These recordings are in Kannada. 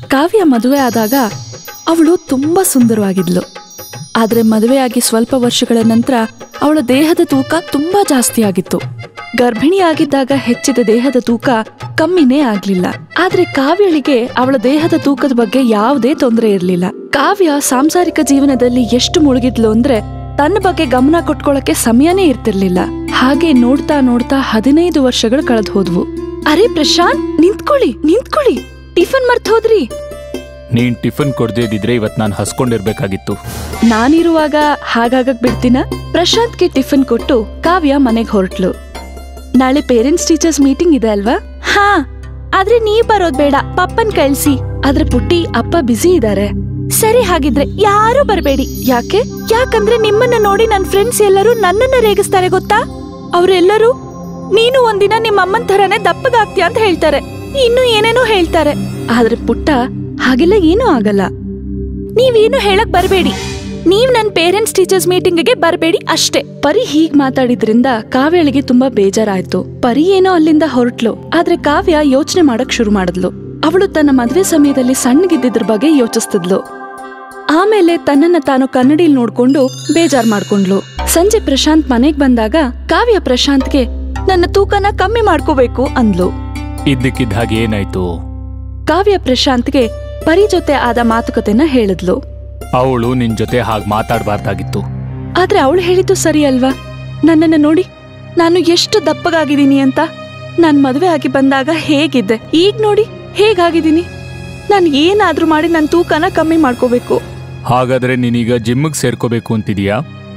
ಕಾವ್ಯ ಮದುವೆ ಆದಾಗ ಅವಳು ತುಂಬಾ ಸುಂದರವಾಗಿದ್ಲು ಆದ್ರೆ ಮದುವೆಯಾಗಿ ಸ್ವಲ್ಪ ವರ್ಷಗಳ ನಂತರ ಅವಳ ದೇಹದ ತೂಕ ತುಂಬಾ ಜಾಸ್ತಿ ಆಗಿತ್ತು ಗರ್ಭಿಣಿಯಾಗಿದ್ದಾಗ ಹೆಚ್ಚಿದ ದೇಹದ ತೂಕ ಕಮ್ಮಿನೇ ಆಗ್ಲಿಲ್ಲ ಆದ್ರೆ ಕಾವ್ಯಳಿಗೆ ಅವಳ ದೇಹದ ತೂಕದ ಬಗ್ಗೆ ಯಾವುದೇ ತೊಂದರೆ ಇರಲಿಲ್ಲ ಕಾವ್ಯ ಸಾಂಸಾರಿಕ ಜೀವನದಲ್ಲಿ ಎಷ್ಟು ಮುಳುಗಿದ್ಲು ಅಂದ್ರೆ ತನ್ನ ಬಗ್ಗೆ ಗಮನ ಕೊಟ್ಕೊಳ್ಳಕ್ಕೆ ಸಮಯನೇ ಇರ್ತಿರ್ಲಿಲ್ಲ ಹಾಗೆ ನೋಡ್ತಾ ನೋಡ್ತಾ ಹದಿನೈದು ವರ್ಷಗಳು ಕಳೆದು ಹೋದ್ವು ಅರೆ ಪ್ರಶಾಂತ್ ನಿಂತ್ಕೊಳ್ಳಿ ನಿಂತ್ಕೊಳ್ಳಿ ಟಿಫನ್ ಮರ್ತ್ ಹೋದ್ರಿ ನೀನ್ ಟಿಫನ್ ಕೊಡದೇ ಇದ್ದಿದ್ರೆ ಇವತ್ ನಾನು ಹಸ್ಕೊಂಡಿರ್ಬೇಕಾಗಿತ್ತು ನಾನಿರುವಾಗ ಹಾಗಾಗಕ್ ಬಿಡ್ತೀನ ಪ್ರಶಾಂತ್ಗೆ ಟಿಫನ್ ಕೊಟ್ಟು ಕಾವ್ಯ ಮನೆಗ್ ಹೊರಟ್ಲು ನಾಳೆ ಪೇರೆಂಟ್ಸ್ ಟೀಚರ್ಸ್ ಮೀಟಿಂಗ್ ಇದೆ ಅಲ್ವಾ ಹಾ ಆದ್ರೆ ನೀವ್ ಬರೋದ್ ಬೇಡ ಪಪ್ಪನ್ ಕಳ್ಸಿ ಆದ್ರೆ ಪುಟ್ಟಿ ಅಪ್ಪ ಬ್ಯುಸಿ ಇದಾರೆ ಸರಿ ಹಾಗಿದ್ರೆ ಯಾರು ಬರ್ಬೇಡಿ ಯಾಕೆ ಯಾಕಂದ್ರೆ ನಿಮ್ಮನ್ನ ನೋಡಿ ನನ್ ಫ್ರೆಂಡ್ಸ್ ಎಲ್ಲರೂ ನನ್ನನ್ನ ರೇಗಿಸ್ತಾರೆ ಗೊತ್ತಾ ಅವ್ರೆಲ್ಲರೂ ನೀನು ಒಂದಿನ ನಿಮ್ಮ ಅಮ್ಮನ್ ಥರನೇ ದಪ್ಪಗಾಗ್ತೀಯ ಅಂತ ಹೇಳ್ತಾರೆ ಇನ್ನು ಏನೇನೋ ಹೇಳ್ತಾರೆ ಆದ್ರೆ ಪುಟ್ಟ ಹಾಗೆಲ್ಲ ಏನೂ ಆಗಲ್ಲ ನೀವೇನು ಹೇಳಕ್ ಬರ್ಬೇಡಿ ನೀವ್ ನನ್ ಪೇರೆಂಟ್ಸ್ ಟೀಚರ್ಸ್ ಮೀಟಿಂಗ್ಗೆ ಬರ್ಬೇಡಿ ಅಷ್ಟೇ ಪರಿ ಹೀಗ್ ಮಾತಾಡಿದ್ರಿಂದ ಕಾವ್ಯಳಿಗೆ ತುಂಬಾ ಬೇಜಾರಾಯ್ತು ಪರಿ ಏನೋ ಅಲ್ಲಿಂದ ಹೊರಟ್ಲು ಆದ್ರೆ ಕಾವ್ಯ ಯೋಚನೆ ಮಾಡಕ್ ಶುರು ಮಾಡಿದ್ಲು ಅವಳು ತನ್ನ ಮದ್ವೆ ಸಮಯದಲ್ಲಿ ಸಣ್ಣಗಿದ್ದಿದ್ರ ಬಗ್ಗೆ ಯೋಚಿಸ್ತಿದ್ಲು ಆಮೇಲೆ ತನ್ನನ್ನ ತಾನು ಕನ್ನಡಿಲ್ ನೋಡ್ಕೊಂಡು ಬೇಜಾರ್ ಮಾಡ್ಕೊಂಡ್ಲು ಸಂಜೆ ಪ್ರಶಾಂತ್ ಮನೆಗ್ ಬಂದಾಗ ಕಾವ್ಯ ಪ್ರಶಾಂತ್ಗೆ ನನ್ನ ತೂಕನ ಕಮ್ಮಿ ಮಾಡ್ಕೋಬೇಕು ಅಂದ್ಲು ಇದ್ದಕ್ಕಿದ್ದ ಹಾಗೆ ಏನಾಯ್ತು ಕಾವ್ಯ ಪ್ರಶಾಂತ್ಗೆ ಪರಿ ಜೊತೆ ಆದ ಮಾತುಕತೆನ ಹೇಳಿದ್ಲು ಅವಳು ನಿನ್ ಜೊತೆ ಹಾಗೆ ಮಾತಾಡಬಾರ್ದಾಗಿತ್ತು ಆದ್ರೆ ಅವಳು ಹೇಳಿದ್ದು ಸರಿ ಅಲ್ವಾ ನನ್ನನ್ನ ನೋಡಿ ನಾನು ಎಷ್ಟು ದಪ್ಪಗಾಗಿದ್ದೀನಿ ಅಂತ ನಾನ್ ಮದುವೆ ಆಗಿ ಬಂದಾಗ ಹೇಗಿದ್ದೆ ಈಗ ನೋಡಿ ಹೇಗಾಗಿದ್ದೀನಿ ನಾನು ಏನಾದ್ರೂ ಮಾಡಿ ನನ್ನ ತೂಕನ ಕಮ್ಮಿ ಮಾಡ್ಕೋಬೇಕು ಹಾಗಾದ್ರೆ ನೀನೀಗ ಜಿಮ್ಮಿಗೆ ಸೇರ್ಕೋಬೇಕು ಅಂತಿದೀಯಾ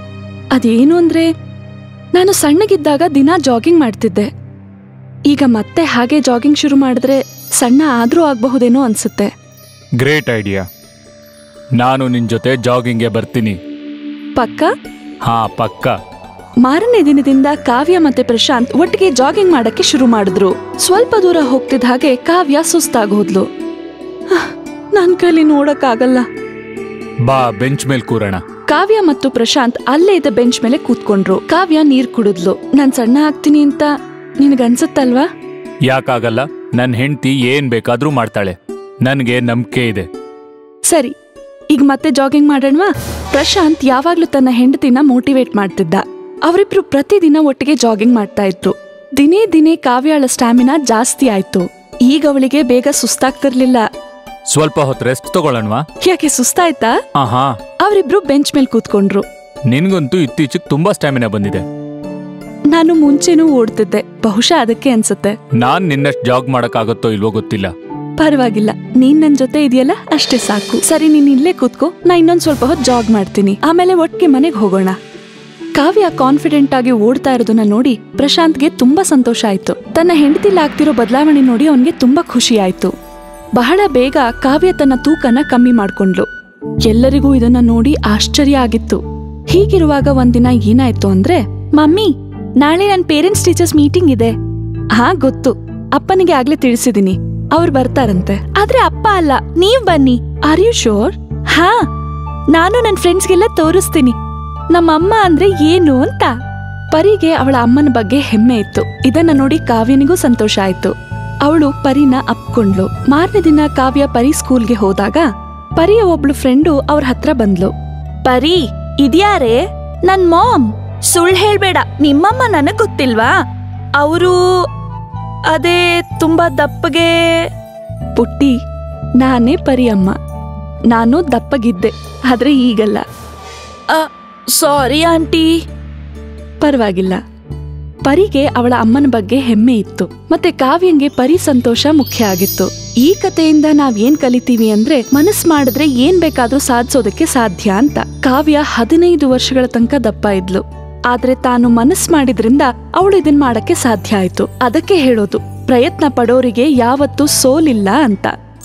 ಅದೇನು ಅಂದ್ರೆ ನಾನು ಸಣ್ಣಗಿದ್ದಾಗ ದಿನ ಜಾಗಿಂಗ್ ಮಾಡ್ತಿದ್ದೆ ಈಗ ಮತ್ತೆ ಹಾಗೆ ಜಾಗಿಂಗ್ ಶುರು ಮಾಡಿದ್ರೆ ಸಣ್ಣ ಆದ್ರೂ ಆಗಬಹುದೇನೋ ಅನ್ಸುತ್ತೆ ಗ್ರೇಟ್ ಐಡಿಯಾ ನಾನು ನಿನ್ ಜೊತೆ ಜಾಗಿಂಗ್ಗೆ ಬರ್ತೀನಿ ಪಕ್ಕ ಹಾ ಪಕ್ಕ ಮಾರನೇ ದಿನದಿಂದ ಕಾವ್ಯ ಮತ್ತೆ ಪ್ರಶಾಂತ್ ಒಟ್ಟಿಗೆ ಜಾಗಿಂಗ್ ಮಾಡಕ್ಕೆ ಶುರು ಮಾಡಿದ್ರು ಸ್ವಲ್ಪ ದೂರ ಹೋಗ್ತಿದ್ದ ಹಾಗೆ ಕಾವ್ಯ ಸುಸ್ತಾಗೋದ್ಲು ಆಹ್, ನನ್ ಕೈಲಿ ನೋಡಕ್ಕಾಗಲ್ಲ ಬಾ ಬೆಂಚ್ ಮೇಲೆ ಕೂರೋಣ ಕಾವ್ಯ ಮತ್ತು ಪ್ರಶಾಂತ್ ಅಲ್ಲೇ ಇದ್ದ ಬೆಂಚ್ ಮೇಲೆ ಕೂತ್ಕೊಂಡ್ರು ಕಾವ್ಯ ನೀರ್ ಕುಡಿದ್ಲು ನಾನ್ ಸಣ್ಣ ಆಗ್ತೀನಿ ಅಂತ ನಿನಗನ್ಸುತ್ತಲ್ವಾ ಯಾಕಾಗಲ್ಲ ನನ್ನ ಹೆಂಡತಿ ಏನ್ ಬೇಕಾದ್ರೂ ಮಾಡ್ತಾಳೆ ನನಗೆ ನಂಬಿಕೆ ಇದೆ ಸರಿ ಈಗ ಮತ್ತೆ ಜಾಗಿಂಗ್ ಮಾಡೋಣವಾ ಪ್ರಶಾಂತ್ ಯಾವಾಗ್ಲೂ ತನ್ನ ಹೆಂಡತಿನ ಮೋಟಿವೇಟ್ ಮಾಡ್ತಿದ್ದ ಅವರಿಬ್ರು ಪ್ರತಿದಿನ ಒಟ್ಟಿಗೆ ಜಾಗಿಂಗ್ ಮಾಡ್ತಾ ಇದ್ರು ದಿನೇ ದಿನೇ ಕಾವ್ಯಾಳ ಸ್ಟಾಮಿನಾ ಜಾಸ್ತಿ ಆಯ್ತು ಈಗ ಅವಳಿಗೆ ಬೇಗ ಸುಸ್ತಾಗ್ತಿರ್ಲಿಲ್ಲ ಸ್ವಲ್ಪ ಹೊತ್ತು ರೆಸ್ಟ್ ತಗೊಳ್ಳೋಣವಾ ಯಾಕೆ ಸುಸ್ತಾಯ್ತಾ ಆಹಾ ಅವರಿಬ್ರು ಬೆಂಚ್ ಮೇಲೆ ಕೂತ್ಕೊಂಡ್ರು ನಿನ್ಗಂತೂ ಇತ್ತೀಚೆಗೆ ತುಂಬಾ ಸ್ಟ್ಯಾಮಿನಾ ಬಂದಿದೆ ನಾನು ಮುಂಚೆನೂ ಓಡ್ತಿದ್ದೆ ಬಹುಶಃ ಅದಕ್ಕೆ ಅನ್ಸುತ್ತೆ ನಾನ್ ನಿನ್ನಷ್ಟು ಜಾಗ್ ಮಾಡಕ್ಕಾಗತ್ತೋ ಇಲ್ವೋ ಗೊತ್ತಿಲ್ಲ ಪರವಾಗಿಲ್ಲ ನೀನ್ ನನ್ ಜೊತೆ ಇದೆಯಲ್ಲ ಅಷ್ಟೇ ಸಾಕು ಸರಿ ನೀನ್ ಇಲ್ಲೇ ಕೂತ್ಕೋ ನಾ ಇನ್ನೊಂದ್ ಸ್ವಲ್ಪ ಹೊತ್ತು ಜಾಗ್ ಮಾಡ್ತೀನಿ ಆಮೇಲೆ ಒಟ್ಟಿಗೆ ಮನೆಗ್ ಹೋಗೋಣ ಕಾವ್ಯ ಕಾನ್ಫಿಡೆಂಟ್ ಆಗಿ ಓಡ್ತಾ ಇರೋದನ್ನ ನೋಡಿ ಪ್ರಶಾಂತ್ಗೆ ತುಂಬಾ ಸಂತೋಷ ಆಯ್ತು ತನ್ನ ಹೆಂಡತಿಲ್ ಆಗ್ತಿರೋ ಬದಲಾವಣೆ ನೋಡಿ ಅವನ್ಗೆ ತುಂಬಾ ಖುಷಿ ಆಯ್ತು ಬಹಳ ಬೇಗ ಕಾವ್ಯ ತನ್ನ ತೂಕನ ಕಮ್ಮಿ ಮಾಡ್ಕೊಂಡ್ಲು ಎಲ್ಲರಿಗೂ ಇದನ್ನ ನೋಡಿ ಆಶ್ಚರ್ಯ ಆಗಿತ್ತು ಹೀಗಿರುವಾಗ ಒಂದಿನ ಏನಾಯ್ತು ಅಂದ್ರೆ ಮಮ್ಮಿ ನಾಳೆ ನನ್ ಪೇರೆಂಟ್ಸ್ ಟೀಚರ್ಸ್ ಮೀಟಿಂಗ್ ಇದೆ ಹಾ ಗೊತ್ತು ಅಪ್ಪನಿಗೆ ಆಗ್ಲೇ ತಿಳಿಸಿದೀನಿ ಅವ್ರು ಬರ್ತಾರಂತೆ ಆದ್ರೆ ಅಪ್ಪ ಅಲ್ಲ ನೀವ್ ಬನ್ನಿ ಆರ್ ಯು ಶೋರ್ ಹಾ ನಾನು ನನ್ ಫ್ರೆಂಡ್ಸ್ಗೆಲ್ಲ ತೋರಿಸ್ತೀನಿ ನಮ್ಮಮ್ಮ ಅಂದ್ರೆ ಏನು ಅಂತ ಪರಿಗೆ ಅವಳ ಅಮ್ಮನ ಬಗ್ಗೆ ಹೆಮ್ಮೆ ಇತ್ತು ಇದನ್ನ ನೋಡಿ ಕಾವ್ಯನಿಗೂ ಸಂತೋಷ ಆಯ್ತು ಅವಳು ಪರಿನ ಅಪ್ಕೊಂಡ್ಲು ಮಾರನೇ ದಿನ ಕಾವ್ಯ ಪರಿ ಸ್ಕೂಲ್ಗೆ ಹೋದಾಗ ಪರಿಯ ಒಬ್ಳು ಫ್ರೆಂಡು ಅವ್ರ ಹತ್ರ ಬಂದ್ಲು ಪರಿ ಇದ್ಯಾರೇ ನನ್ ಮಾಮ್ ಸುಳ್ಳು ಹೇಳ್ಬೇಡ ನಿಮ್ಮಮ್ಮ ನನಗ್ ಗೊತ್ತಿಲ್ವಾ ಅವರು ಅದೇ ತುಂಬಾ ದಪ್ಪಗೆ ಪುಟ್ಟಿ ನಾನೇ ಪರಿಯಮ್ಮ ನಾನು ದಪ್ಪಗಿದ್ದೆ ಆದ್ರೆ ಈಗಲ್ಲ ಸಾರಿ ಆಂಟಿ ಪರವಾಗಿಲ್ಲ ಪರಿಗೆ ಅವಳ ಅಮ್ಮನ ಬಗ್ಗೆ ಹೆಮ್ಮೆ ಇತ್ತು ಮತ್ತೆ ಕಾವ್ಯಂಗೆ ಪರಿ ಸಂತೋಷ ಮುಖ್ಯ ಆಗಿತ್ತು ಈ ಕಥೆಯಿಂದ ನಾವ್ ಏನ್ ಕಲಿತೀವಿ ಅಂದ್ರೆ ಮನಸ್ ಮಾಡಿದ್ರೆ ಏನ್ ಬೇಕಾದ್ರೂ ಸಾಧಿಸೋದಕ್ಕೆ ಸಾಧ್ಯ ಅಂತ ಕಾವ್ಯ ಹದಿನೈದು ವರ್ಷಗಳ ತನಕ ದಪ್ಪ ಇದ್ಲು ಆದ್ರೆ ತಾನು ಮನಸ್ ಮಾಡಿದ್ರಿಂದ ಅವಳು ಇದನ್ ಮಾಡಕ್ಕೆ ಸಾಧ್ಯ ಆಯ್ತು ಅದಕ್ಕೆ ಹೇಳೋದು ಪ್ರಯತ್ನ ಪಡೋರಿಗೆ ಯಾವತ್ತೂ ಸೋಲಿಲ್ಲ ಅಂತ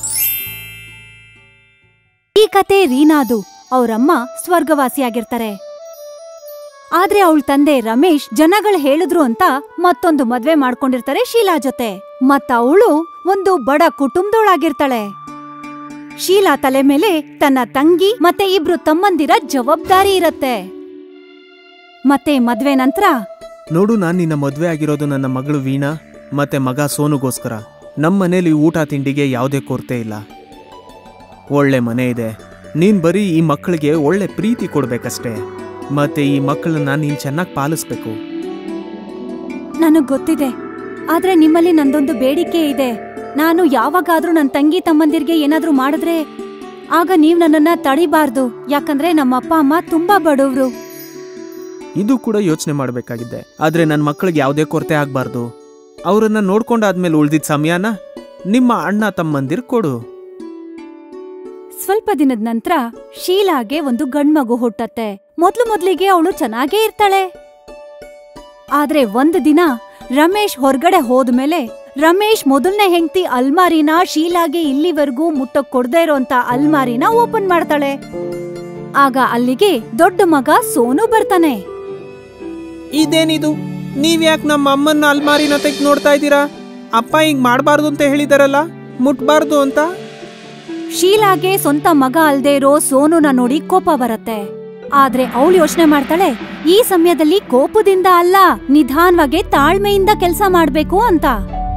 ಈ ಕತೆ ರೀನಾದು ಅವ್ರಮ್ಮ ಸ್ವರ್ಗವಾಸಿಯಾಗಿರ್ತಾರೆ ಆದ್ರೆ ಅವಳ ತಂದೆ ರಮೇಶ್ ಜನಗಳು ಹೇಳಿದ್ರು ಅಂತ ಮತ್ತೊಂದು ಮದ್ವೆ ಮಾಡ್ಕೊಂಡಿರ್ತಾರೆ ಶೀಲಾ ಜೊತೆ ಮತ್ತ ಅವಳು ಒಂದು ಬಡ ಕುಟುಂಬದವಳಾಗಿರ್ತಾಳೆ ಶೀಲಾ ತಲೆ ಮೇಲೆ ತನ್ನ ತಂಗಿ ಮತ್ತೆ ಇಬ್ರು ತಮ್ಮಂದಿರ ಜವಾಬ್ದಾರಿ ಇರತ್ತೆ ಮತ್ತೆ ಮದ್ವೆ ನಂತರ ನೋಡು ನಾನು ನಿನ್ನ ಮದುವೆ ಆಗಿರೋದು ನನ್ನ ಮಗಳು ವೀಣಾ ಮತ್ತೆ ಮಗ ಸೋನುಗೋಸ್ಕರ ನಮ್ಮ ಮನೇಲಿ ಊಟ ತಿಂಡಿಗೆ ಯಾವುದೇ ಕೊರತೆ ಇಲ್ಲ ಒಳ್ಳೆ ಮನೆ ಇದೆ ನೀನ್ ಬರೀ ಈ ಮಕ್ಕಳಿಗೆ ಒಳ್ಳೆ ಪ್ರೀತಿ ಕೊಡ್ಬೇಕಷ್ಟೇ ಮತ್ತೆ ಈ ಮಕ್ಕಳನ್ನ ನೀನ್ ಚೆನ್ನಾಗಿ ಪಾಲಿಸ್ಬೇಕು ನನಗ್ ಗೊತ್ತಿದೆ ಆದ್ರೆ ನಿಮ್ಮಲ್ಲಿ ನಂದೊಂದು ಬೇಡಿಕೆ ಇದೆ ನಾನು ಯಾವಾಗಾದ್ರೂ ನನ್ನ ತಂಗಿ ತಮ್ಮಂದಿರ್ಗೆ ಏನಾದ್ರೂ ಮಾಡಿದ್ರೆ ಆಗ ನೀವ್ ನನ್ನನ್ನ ತಡಿಬಾರ್ದು ಯಾಕಂದ್ರೆ ನಮ್ಮ ಅಪ್ಪ ಅಮ್ಮ ತುಂಬಾ ಬಡವ್ರು ಇದು ಕೂಡ ಯೋಚನೆ ಮಾಡಬೇಕಾಗಿದೆ ಆದ್ರೆ ನನ್ನ ಮಕ್ಕಳಿಗೆ ಯಾವುದೇ ಕೊರತೆ ಆಗ್ಬಾರ್ದು ಅವರನ್ನ ನೋಡ್ಕೊಂಡಾದ್ಮೇಲೆ ಉಳ್ದಿದ್ ಸಮಯನ ನಿಮ್ಮ ಅಣ್ಣ ತಮ್ಮಂದಿರ್ ಕೊಡು ಸ್ವಲ್ಪ ದಿನದ ನಂತರ ಶೀಲಾಗೆ ಒಂದು ಗಂಡ್ಮಗು ಹುಟ್ಟತ್ತೆ ಮೊದ್ಲು ಮೊದ್ಲಿಗೆ ಅವಳು ಚೆನ್ನಾಗೇ ಇರ್ತಾಳೆ ಆದ್ರೆ ಒಂದ್ ದಿನ ರಮೇಶ್ ಹೊರಗಡೆ ಹೋದ್ಮೇಲೆ ರಮೇಶ್ ಮೊದಲನೇ ಹೆಂಡತಿ ಅಲ್ಮಾರಿನ ಶೀಲಾಗೆ ಇಲ್ಲಿವರೆಗೂ ಮುಟ್ಟಕ್ ಕೊಡದೇ ಇರೋಂತ ಅಲ್ಮಾರಿನ ಓಪನ್ ಮಾಡ್ತಾಳೆ ಆಗ ಅಲ್ಲಿಗೆ ದೊಡ್ಡ ಮಗ ಸೋನು ಬರ್ತಾನೆ ಇದೇನಿದು ನೀವ್ಯಾಕೆ ನಮ್ಮ ಅಮ್ಮನ್ನ ಅಲ್ಮಾರಿನ ತೆಗ್ ನೋಡ್ತಾ ಇದ್ದೀರಾ ಅಪ್ಪ ಹಿಂಗ್ ಮಾಡಬಾರ್ದು ಅಂತ ಹೇಳಿದಾರಲ್ಲ ಮುಟ್ಬಾರ್ದು ಅಂತ ಶೀಲಾಗೆ ಸ್ವಂತ ಮಗ ಅಲ್ದೇ ಇರೋ ಸೋನುನ ನೋಡಿ ಕೋಪ ಬರತ್ತೆ ಆದ್ರೆ ಅವಳು ಯೋಚನೆ ಮಾಡ್ತಾಳೆ ಈ ಸಮಯದಲ್ಲಿ ಕೋಪದಿಂದ ಅಲ್ಲ ನಿಧಾನವಾಗಿ ತಾಳ್ಮೆಯಿಂದ ಕೆಲಸ ಮಾಡ್ಬೇಕು ಅಂತ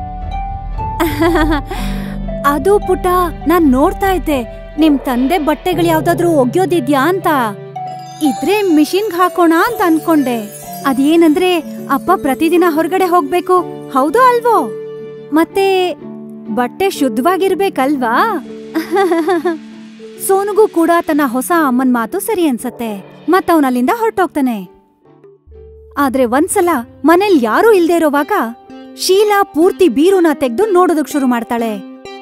ಅದು ಪುಟ ನಾನ್ ನೋಡ್ತಾ ಇದ್ದೆ ನಿಮ್ ತಂದೆ ಬಟ್ಟೆಗಳು ಯಾವ್ದಾದ್ರೂ ಒಗ್ಯೋದಿದ್ಯಾ ಅಂತ ಇದ್ರೆ ಮಿಷಿನ್ಗ್ ಹಾಕೋಣ ಅಂತ ಅನ್ಕೊಂಡೆ ಅದೇನಂದ್ರೆ ಅಪ್ಪ ಪ್ರತಿದಿನ ಹೊರಗಡೆ ಹೋಗ್ಬೇಕು ಹೌದೋ ಅಲ್ವೋ ಮತ್ತೆ ಬಟ್ಟೆ ಶುದ್ಧವಾಗಿರ್ಬೇಕಲ್ವಾ ಸೋನುಗೂ ಕೂಡ ತನ್ನ ಹೊಸ ಅಮ್ಮನ್ ಮಾತು ಸರಿ ಅನ್ಸತ್ತೆ ಮತ್ತವನಲ್ಲಿಂದ ಹೊರಟೋಗ್ತಾನೆ ಆದ್ರೆ ಒಂದ್ಸಲ ಮನೇಲ್ ಯಾರೂ ಇಲ್ದೇ ಇರೋವಾಗ ಶೀಲಾ ಪೂರ್ತಿ ಬೀರುನ ತೆಗ್ದು ನೋಡೋದಕ್ ಶುರು ಮಾಡ್ತಾಳೆ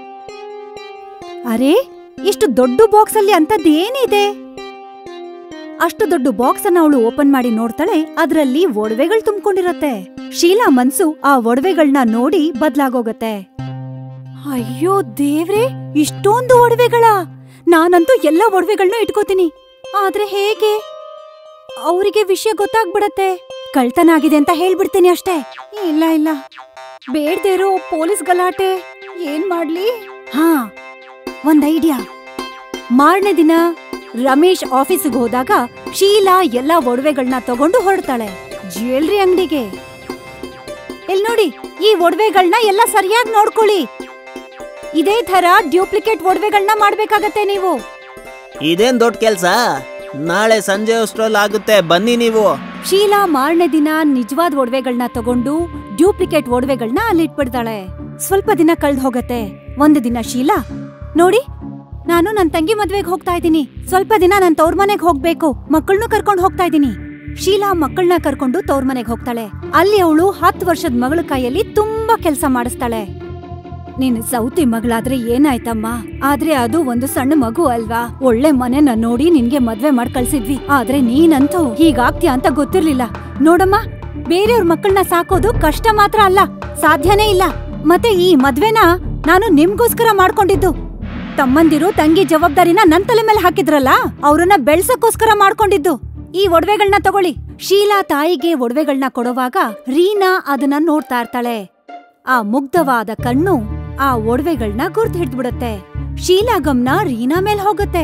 ಅರೆ ಇಷ್ಟು ದೊಡ್ಡ ಬಾಕ್ಸ್ ಅಲ್ಲಿ ಅಂತದ್ದೇನಿದೆ ಅಷ್ಟು ದೊಡ್ಡ ಬಾಕ್ಸ್ ಅನ್ನ ಅವಳು ಓಪನ್ ಮಾಡಿ ನೋಡ್ತಾಳೆ ಅದ್ರಲ್ಲಿ ಒಡವೆಗಳು ತುಂಬಿಕೊಂಡಿರತ್ತೆ ಶೀಲಾ ಮನ್ಸು ಆ ಒಡವೆಗಳನ್ನ ನೋಡಿ ಬದ್ಲಾಗೋಗತ್ತೆ ಅಯ್ಯೋ ದೇವ್ರೆ ಇಷ್ಟೊಂದು ಒಡವೆಗಳ ನಾನಂತೂ ಎಲ್ಲ ಒಡವೆಗಳನ್ನ ಇಟ್ಕೋತೀನಿ ಆದ್ರೆ ಹೇಗೆ ಅವರಿಗೆ ವಿಷಯ ಗೊತ್ತಾಗ್ಬಿಡತ್ತೆ ಕಳ್ತನ ಆಗಿದೆ ಅಂತ ಹೇಳ್ಬಿಡ್ತೀನಿ ಅಷ್ಟೇ ಇಲ್ಲ ಇಲ್ಲ ಬೇಡ್ದೇ ಇರೋ ಪೊಲೀಸ್ ಗಲಾಟೆ ಏನ್ ಮಾಡ್ಲಿ ಹಾ ಒಂದ್ ಐಡಿಯಾ ಮಾರನೇ ದಿನ ರಮೇಶ್ ಆಫೀಸಿಗೆ ಹೋದಾಗ ಶೀಲಾ ಎಲ್ಲ ಒಡವೆಗಳನ್ನ ತಗೊಂಡು ಹೊರಡ್ತಾಳೆ ಜ್ಯುವೆಲ್ರಿ ಅಂಗಡಿಗೆ ಇಲ್ ನೋಡಿ ಈ ಒಡವೆಗಳನ್ನ ಎಲ್ಲ ಸರಿಯಾಗಿ ನೋಡ್ಕೊಳ್ಳಿ ಇದೇ ತರ ಡ್ಯೂಪ್ಲಿಕೇಟ್ ಒಡವೆಗಳನ್ನ ಮಾಡ್ಬೇಕಾಗತ್ತೆ ನೀವು ಇದೇನ್ ದೊಡ್ಡ ಕೆಲ್ಸ ನಾಳೆ ಸಂಜೆ ಅಷ್ಟ್ರಲ್ಲಿ ಆಗುತ್ತೆ ಬನ್ನಿ ನೀವು ಶೀಲಾ ಮಾರನೇ ದಿನ ನಿಜವಾದ ಒಡವೆಗಳನ್ನ ತಗೊಂಡು ಡ್ಯೂಪ್ಲಿಕೇಟ್ ಒಡವೆಗಳನ್ನ ಅಲ್ಲಿಟ್ಬಿಡ್ತಾಳೆ ಸ್ವಲ್ಪ ದಿನ ಕಳ್ದ್ ಹೋಗತ್ತೆ ಒಂದು ದಿನ ಶೀಲಾ ನೋಡಿ ನಾನು ನನ್ ತಂಗಿ ಮದ್ವೆಗೆ ಹೋಗ್ತಾ ಇದ್ದೀನಿ ಸ್ವಲ್ಪ ದಿನ ನನ್ ತವ್ರ ಮನೆಗ್ ಹೋಗ್ಬೇಕು ಮಕ್ಕಳನ್ನು ಕರ್ಕೊಂಡು ಹೋಗ್ತಾ ಇದ್ದೀನಿ ಶೀಲಾ ಮಕ್ಕಳನ್ನ ಕರ್ಕೊಂಡು ತವ್ರ ಮನೆಗ್ ಹೋಗ್ತಾಳೆ ಅಲ್ಲಿ ಅವಳು ಹತ್ತು ವರ್ಷದ ಮಗಳ ಕೈಯಲ್ಲಿ ತುಂಬಾ ಕೆಲಸ ಮಾಡಿಸ್ತಾಳೆ ನೀನ್ ಸೌತಿ ಮಗಳಾದ್ರೆ ಏನಾಯ್ತಮ್ಮ ಆದ್ರೆ ಅದು ಒಂದು ಸಣ್ಣ ಮಗು ಅಲ್ವಾ ಒಳ್ಳೆ ಮನೆನ ನೋಡಿ ನಿನ್ಗೆ ಮದ್ವೆ ಮಾಡ್ ಕಳ್ಸಿದ್ವಿ ಆದ್ರೆ ನೀನಂತೂ ಹೀಗಾಗ್ತೀಯ ಅಂತ ಗೊತ್ತಿರ್ಲಿಲ್ಲ ನೋಡಮ್ಮ ಬೇರೆಯವ್ರ ಮಕ್ಕಳನ್ನ ಸಾಕೋದು ಕಷ್ಟ ಮಾತ್ರ ಅಲ್ಲ ಸಾಧ್ಯನೇ ಇಲ್ಲ ಮತ್ತೆ ಈ ಮದ್ವೆನ ನಾನು ನಿಮ್ಗೋಸ್ಕರ ಮಾಡ್ಕೊಂಡಿದ್ದು ತಮ್ಮಂದಿರು ತಂಗಿ ಜವಾಬ್ದಾರಿನ ನನ್ ತಲೆ ಮೇಲೆ ಹಾಕಿದ್ರಲ್ಲ ಅವ್ರನ್ನ ಬೆಳ್ಸಕ್ಕೋಸ್ಕರ ಮಾಡ್ಕೊಂಡಿದ್ದು ಈ ಒಡವೆಗಳನ್ನ ತಗೊಳ್ಳಿ ಶೀಲಾ ತಾಯಿಗೆ ಒಡವೆಗಳನ್ನ ಕೊಡುವಾಗ ರೀನಾ ಅದನ್ನ ನೋಡ್ತಾ ಇರ್ತಾಳೆ ಆ ಮುಗ್ಧವಾದ ಕಣ್ಣು ಆ ಒಡವೆಗಳನ್ನ ಗುರ್ತು ಹಿಡ್ದ್ಬಿಡತ್ತೆ ಶೀಲಾ ಗಮನ ರೀನಾ ಮೇಲ್ ಹೋಗುತ್ತೆ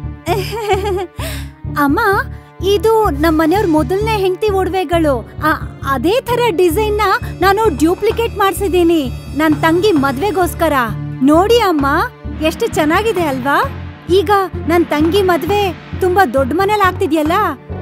ಅಮ್ಮ ಇದು ನಮ್ಮ ಮನೆಯವ್ರ ಮೊದಲನೇ ಹೆಂಡತಿ ಒಡವೆಗಳು ಅದೇ ತರ ಡಿಸೈನ್ ನ ನಾನು ಡ್ಯೂಪ್ಲಿಕೇಟ್ ಮಾಡ್ಸಿದೀನಿ ನನ್ ತಂಗಿ ಮದ್ವೆಗೋಸ್ಕರ ನೋಡಿ ಅಮ್ಮ ಎಷ್ಟು ಚೆನ್ನಾಗಿದೆ ಅಲ್ವಾ ಈಗ ನನ್ ತಂಗಿ ಮದ್ವೆ ತುಂಬಾ ದೊಡ್ಡ ಮನೇಲಿ ಆಗ್ತಿದ್ಯಲ್ಲ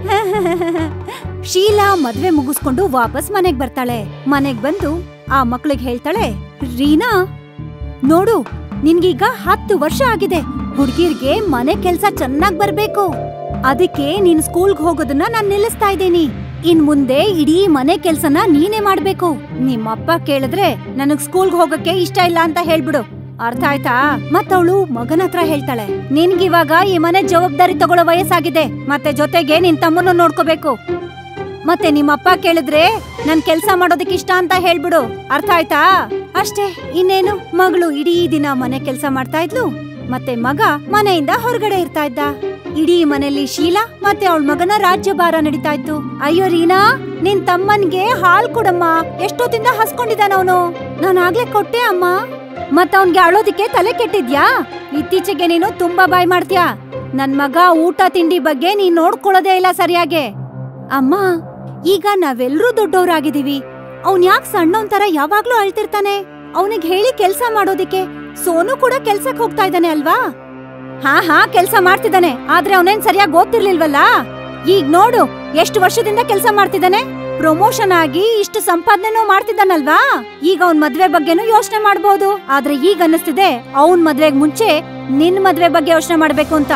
ಶೀಲಾ ಮದ್ವೆ ಮುಗಿಸ್ಕೊಂಡು ವಾಪಸ್ ಮನೆಗ್ ಬರ್ತಾಳೆ ಮನೆಗ್ ಬಂದು ಆ ಮಕ್ಳಿಗೆ ಹೇಳ್ತಾಳೆ ರೀನಾ ನೋಡು ನಿನ್ಗೀಗ ಹತ್ತು ವರ್ಷ ಆಗಿದೆ ಹುಡ್ಗಿರ್ಗೆ ಮನೆ ಕೆಲ್ಸ ಚೆನ್ನಾಗ್ ಬರ್ಬೇಕು ಅದಕ್ಕೆ ನೀನ್ ಸ್ಕೂಲ್ಗ್ ಹೋಗೋದನ್ನ ನಾನ್ ನಿಲ್ಲಿಸ್ತಾ ಇದ್ದೀನಿ ಇನ್ ಮುಂದೆ ಇಡೀ ಮನೆ ಕೆಲ್ಸನ ನೀನೇ ಮಾಡ್ಬೇಕು ನಿಮ್ಮಪ್ಪ ಕೇಳಿದ್ರೆ ನನಗ್ ಸ್ಕೂಲ್ಗ್ ಹೋಗಕ್ಕೆ ಇಷ್ಟ ಇಲ್ಲ ಅಂತ ಹೇಳ್ಬಿಡು ಅರ್ಥ ಆಯ್ತಾ ಮತ್ತವಳು ಮಗನ ಹತ್ರ ಹೇಳ್ತಾಳೆ ನಿನ್ಗಿವಾಗ ಈ ಮನೆ ಜವಾಬ್ದಾರಿ ತಗೊಳ್ಳೋ ವಯಸ್ಸಾಗಿದೆ ಮತ್ತೆ ಜೊತೆಗೆ ನಿನ್ ತಮ್ಮನ್ನು ನೋಡ್ಕೋಬೇಕು ಮತ್ತೆ ನಿಮ್ಮಪ್ಪ ಕೇಳಿದ್ರೆ ನನ್ ಕೆಲ್ಸ ಮಾಡೋದಕ್ಕೆ ಇಷ್ಟ ಅಂತ ಹೇಳ್ಬಿಡು ಅರ್ಥ ಆಯ್ತಾ ಅಷ್ಟೇ ಇನ್ನೇನು ಮಗಳು ಇಡೀ ದಿನ ಮನೆ ಕೆಲ್ಸ ಮಾಡ್ತಾ ಇದ್ಲು ಮತ್ತೆ ಮಗ ಮನೆಯಿಂದ ಹೊರಗಡೆ ಇರ್ತಾ ಇದ್ದ ಇಡೀ ಮನೆಯಲ್ಲಿ ಶೀಲಾ ಮತ್ತೆ ಅವಳ ಮಗನ ರಾಜ್ಯಭಾರ ನಡೀತಾ ಇತ್ತು ಅಯ್ಯೋ ರೀನಾ ನಿನ್ ತಮ್ಮನ್ಗೆ ಹಾಲ್ ಕೊಡಮ್ಮ ಎಷ್ಟೊತ್ತಿಂದ ಹಸ್ಕೊಂಡಿದ್ದಾನವನು ನಾನು ಆಗ್ಲೇ ಕೊಟ್ಟೆ ಅಮ್ಮ ಮತ್ತ ಅವನ್ಗೆ ಅಳೋದಿಕ್ಕೆ ತಲೆ ಕೆಟ್ಟಿದ್ಯಾ ಇತ್ತೀಚೆಗೆ ನೀನು ತುಂಬಾ ಬಾಯ್ ಮಾಡ್ತೀಯಾ ನನ್ ಮಗ ಊಟ ತಿಂಡಿ ಬಗ್ಗೆ ನೀನ್ ನೋಡ್ಕೊಳ್ಳೋದೇ ಇಲ್ಲ ಸರಿಯಾಗೆ ಅಮ್ಮ ಈಗ ನಾವೆಲ್ರೂ ದೊಡ್ಡವರಾಗಿದೀವಿ ಅವ್ನ್ ಯಾಕ್ ಸಣ್ಣವನ್ ತರ ಯಾವಾಗ್ಲೂ ಅಳ್ತಿರ್ತಾನೆ ಅವನಿಗೆ ಹೇಳಿ ಕೆಲ್ಸ ಮಾಡೋದಿಕ್ಕೆ ಸೋನು ಕೂಡ ಕೆಲ್ಸಕ್ ಹೋಗ್ತಾ ಇದ್ದಾನೆ ಅಲ್ವಾ ಹಾ ಹಾ ಕೆಲ್ಸ ಮಾಡ್ತಿದ್ದಾನೆ ಆದ್ರೆ ಅವನೇನ್ ಸರಿಯಾಗಿ ಓದ್ತಿರ್ಲಿಲ್ವಲ್ಲ ಈಗ ನೋಡು ಎಷ್ಟು ವರ್ಷದಿಂದ ಕೆಲ್ಸ ಮಾಡ್ತಿದ್ದಾನೆ ಪ್ರಮೋಷನ್ ಆಗಿ ಇಷ್ಟು ಸಂಪಾದನೆನೂ ಮಾಡ್ತಿದ್ದಾನಲ್ವಾ ಈಗ ಅವನ್ ಮದ್ವೆ ಬಗ್ಗೆನೂ ಯೋಚನೆ ಮಾಡ್ಬೋದು ಆದ್ರೆ ಈಗ ಅನ್ನಿಸ್ತಿದೆ ಅವನ್ ಮದ್ವೆಗ್ ಮುಂಚೆ ನಿನ್ ಮದ್ವೆ ಬಗ್ಗೆ ಯೋಚನೆ ಮಾಡ್ಬೇಕು ಅಂತ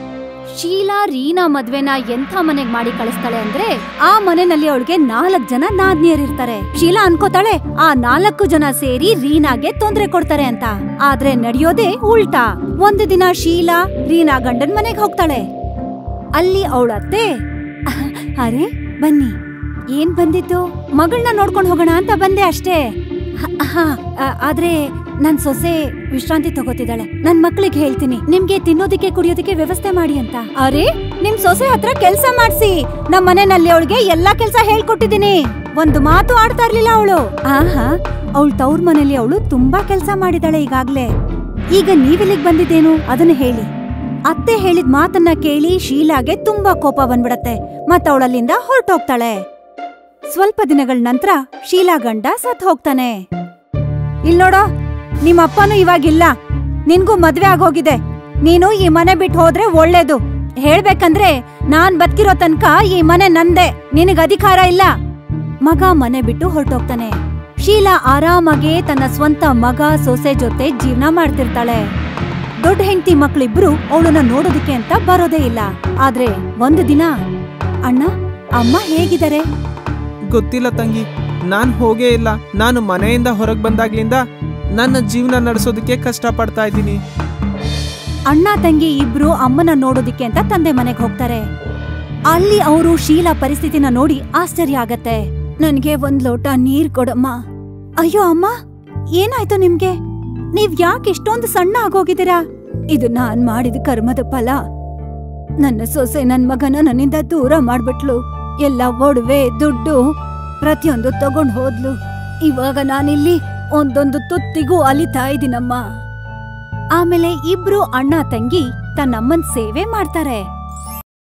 ಶೀಲಾ ರೀನಾ ಮದ್ವೆನ ಎಂಥ ಮನೆಗ್ ಮಾಡಿ ಕಳಿಸ್ತಾಳೆ ಅಂದ್ರೆ ಆ ಮನೆಯಲ್ಲಿ ಅವಳಿಗೆ ನಾಲ್ಕ್ ಜನ ನಾದ್ನಿಯರಿರ್ತಾರೆ ಶೀಲಾ ಅನ್ಕೋತಾಳೆ ಆ ನಾಲ್ಕು ಜನ ಸೇರಿ ರೀನಾಗೆ ತೊಂದ್ರೆ ಕೊಡ್ತಾರೆ ಅಂತ ಆದ್ರೆ ನಡೆಯೋದೇ ಉಲ್ಟಾ ಒಂದು ದಿನ ಶೀಲಾ ರೀನಾ ಗಂಡನ್ ಮನೆಗ್ ಹೋಗ್ತಾಳೆ ಅಲ್ಲಿ ಅವಳತ್ತೆ ಅರೆ ಬನ್ನಿ ಏನ್ ಬಂದಿದ್ದು ಮಗಳನ್ನ ನೋಡ್ಕೊಂಡ್ ಹೋಗೋಣ ಅಂತ ಬಂದೆ ಅಷ್ಟೇ ಹ- ಹಾ ಆ- ಆದ್ರೆ ನನ್ ಸೊಸೆ ವಿಶ್ರಾಂತಿ ತಗೋತಿದ್ದಾಳೆ ನನ್ ಮಕ್ಳಿಗೆ ಹೇಳ್ತೀನಿ ನಿಮ್ಗೆ ತಿನ್ನೋದಿಕ್ಕೆ ಕುಡಿಯೋದಿಕ್ಕೆ ವ್ಯವಸ್ಥೆ ಮಾಡಿ ಅಂತ ಅರೆ ನಿಮ್ ಸೊಸೆ ಹತ್ರ ಕೆಲ್ಸ ಮಾಡ್ಸಿ ನಮ್ ಮನೆಯಲ್ಲಿ ಅವಳಿಗೆ ಎಲ್ಲಾ ಕೆಲ್ಸ ಹೇಳ್ಕೊಟ್ಟಿದೀನಿ ಒಂದು ಮಾತು ಆಡ್ತಾ ಇರ್ಲಿಲ್ಲ ಅವಳು ಆಹಾ ಅವಳ ತವ್ರ ಮನೇಲಿ ಅವಳು ತುಂಬಾ ಕೆಲ್ಸ ಮಾಡಿದಾಳೆ ಈಗಾಗ್ಲೇ ಈಗ ನೀವಿಲ್ಲಿಗ್ ಬಂದಿದ್ದೇನು ಅದನ್ನ ಹೇಳಿ ಅತ್ತೆ ಹೇಳಿದ ಮಾತನ್ನ ಕೇಳಿ ಶೀಲಾಗೆ ತುಂಬಾ ಕೋಪ ಬಂದ್ಬಿಡತ್ತೆ ಮತ್ತವಳಲ್ಲಿಂದ ಹೊರಟೋಗ್ತಾಳೆ ಸ್ವಲ್ಪ ದಿನಗಳ ನಂತರ ಶೀಲಾ ಗಂಡ ಸತ್ ಹೋಗ್ತಾನೆ ಇಲ್ ನೋಡೋ ನಿಮ್ಮ ಅಪ್ಪನೂ ಇವಾಗಿಲ್ಲ ನಿನ್ಗೂ ಮದ್ವೆ ಆಗೋಗಿದೆ ನೀನು ಈ ಮನೆ ಬಿಟ್ಟು ಹೋದ್ರೆ ಒಳ್ಳೇದು ಹೇಳ್ಬೇಕಂದ್ರೆ ನಾನ್ ಬದುಕಿರೋ ತನಕ ಈ ಮನೆ ನಂದೆ ನಿನಗ್ ಅಧಿಕಾರ ಇಲ್ಲ ಮಗ ಮನೆ ಬಿಟ್ಟು ಹೊರಟೋಗ್ತಾನೆ ಶೀಲಾ ಆರಾಮಾಗೆ ತನ್ನ ಸ್ವಂತ ಮಗ ಸೊಸೆ ಜೊತೆ ಜೀವನ ಮಾಡ್ತಿರ್ತಾಳೆ ದೊಡ್ಡ ಹೆಂಡತಿ ಮಕ್ಳಿಬ್ರು ಅವಳನ್ನ ನೋಡೋದಕ್ಕೆ ಅಂತ ಬರೋದೇ ಇಲ್ಲ ಆದ್ರೆ ಒಂದು ದಿನ ಅಣ್ಣ ಅಮ್ಮ ಹೇಗಿದ್ದಾರೆ ಗೊತ್ತಿಲ್ಲ ತಂಗಿ ನಾನ್ ಹೋಗೇ ಇಲ್ಲ ನಾನು ಮನೆಯಿಂದ ಹೊರಗೆ ಬಂದಾಗ್ಲಿಂದ ನನ್ನ ಜೀವನ ನಡೆಸೋದಕ್ಕೆ ಕಷ್ಟ ಪಡ್ತಾ ಇದ್ದೀನಿ ಅಣ್ಣ ತಂಗಿ ಇಬ್ರು ಅಮ್ಮನ ನೋಡೋದಿಕ್ಕೆ ಅಂತ ತಂದೆ ಮನೆಗ್ ಹೋಗ್ತಾರೆ ಅಲ್ಲಿ ಅವರು ಶೀಲಾ ಪರಿಸ್ಥಿತಿನ ನೋಡಿ ಆಶ್ಚರ್ಯ ಆಗತ್ತೆ ನನ್ಗೆ ಒಂದ್ ಲೋಟ ನೀರ್ ಕೊಡಮ್ಮ ಅಯ್ಯೋ ಅಮ್ಮ ಏನಾಯ್ತು ನಿಮ್ಗೆ ನೀವ್ ಯಾಕೆ ಇಷ್ಟೊಂದು ಸಣ್ಣ ಆಗೋಗಿದ್ದೀರಾ ಇದು ನಾನ್ ಮಾಡಿದ ಕರ್ಮದ ಫಲ ನನ್ನ ಸೊಸೆ ನನ್ ಮಗನ ನನ್ನಿಂದ ದೂರ ಮಾಡ್ಬಿಟ್ಲು ಎಲ್ಲ ಒಡವೆ ದುಡ್ಡು ಪ್ರತಿಯೊಂದು ತಗೊಂಡ್ ಹೋದ್ಲು ಇವಾಗ ನಾನಿಲ್ಲಿ ಒಂದೊಂದು ತುತ್ತಿಗೂ ಅಲಿತಾ ಇದೀನಮ್ಮ ಆಮೇಲೆ ಇಬ್ರು ಅಣ್ಣ ತಂಗಿ ತನ್ನಮ್ಮನ್ ಸೇವೆ ಮಾಡ್ತಾರೆ